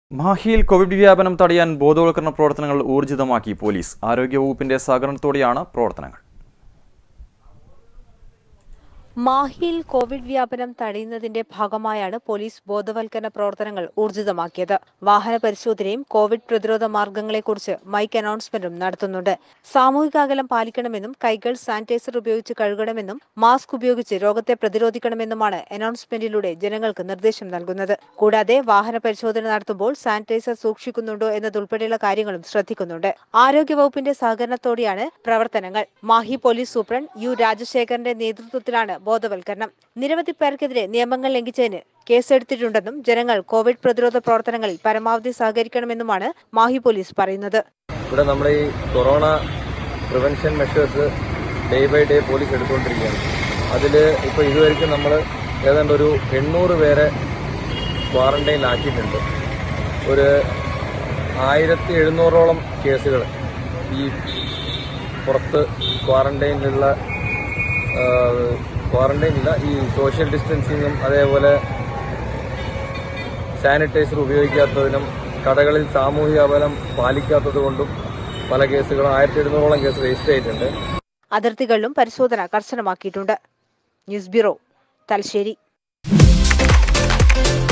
മാഹിയിൽ Covid വ്യാപനം തടയാൻ ബോധവൽക്കരണ പ്രവർത്തനങ്ങൾ ഊർജിതമാക്കി പോലീസ് ആരോഗ്യവകുപ്പിന്റെ സഹകരണത്തോടെയാണ് പ്രവർത്തനങ്ങൾ മാഹിയിൽ കോവിഡ് വ്യാപനം തടയുന്നതിന്റെ ഭാഗമായാണ് പോലീസ് ബോധവൽക്കരണ പ്രവർത്തനങ്ങൾ ഊർജിതമാക്കിയത് വാഹന പരിശോധനയും കോവിഡ് പ്രതിരോധ മാർഗങ്ങളെക്കുറിച്ച് മൈക്ക് അനൗൺസ്മെന്റും നടത്തുന്നുണ്ട് സാമൂഹിക അകലം പാലിക്കണമെന്നും കൈകൾ സാനിറ്റൈസർ ഉപയോഗിച്ച് കഴുകണമെന്നും മാസ്ക് ഉപയോഗിച്ച് രോഗത്തെ പ്രതിരോധിക്കണമെന്നുമാണ് അനൗൺസ്മെന്റിലൂടെ ജനങ്ങൾക്ക് നിർദ്ദേശം നൽകുന്നത് കൂടാതെ വാഹന പരിശോധന നടത്തുമ്പോൾ സാനിറ്റൈസർ സൂക്ഷിക്കുന്നുണ്ടോ എന്നതുൾപ്പെടെയുള്ള കാര്യങ്ങളും ശ്രദ്ധിക്കുന്നുണ്ട് ആരോഗ്യവകുപ്പിന്റെ സഹകരണത്തോടെയാണ് പ്രവർത്തനങ്ങൾ മാഹി പോലീസ് സൂപ്രണ്ട് യു രാജശേഖരന്റെ നേതൃത്വത്തിലാണ് ബോധവൽക്കരണം നിരവധി പേർക്കെതിരെ നിയമങ്ങൾ ലംഘിച്ചതിന് കേസെടുത്തിട്ടുണ്ടെന്നും ജനങ്ങൾ കോവിഡ് പ്രതിരോധ പ്രവർത്തനങ്ങളിൽ പരമാവധി സഹകരിക്കണമെന്നുമാണ് മാഹി പോലീസ് പറയുന്നത് ഇവിടെ നമ്മുടെ ഈ corona prevention measures day by day police എടുത്തുകൊണ്ടിരിക്കുകയാണ് അതിൽ ഇപ്പോൾ ഇതുവരെയ്ക്കും നമ്മൾ ഏതാണ്ട് ഒരു എണ്ണൂറ് പേരെ ക്വാറന്റൈനിലാക്കിയിട്ടുണ്ട് ഒരു ആയിരത്തി എഴുന്നൂറോളം കേസുകൾ ഈ പുറത്ത് ക്വാറന്റൈനിലുള്ള ക്വാറന്റൈനില്ല ഈ സോഷ്യൽ ഡിസ്റ്റൻസിങ്ങും അതേപോലെ സാനിറ്റൈസർ ഉപയോഗിക്കാത്തതിനും കടകളിൽ സാമൂഹിക അകലം പാലിക്കാത്തത് കൊണ്ടും പല കേസുകളും ആയിരത്തി എഴുന്നൂറോളം കേസ് രജിസ്റ്റർ ചെയ്തിട്ടുണ്ട് അതിർത്തികളിലും പരിശോധന കർശനമാക്കിയിട്ടുണ്ട് ന്യൂസ് ബ്യൂറോ തലശ്ശേരി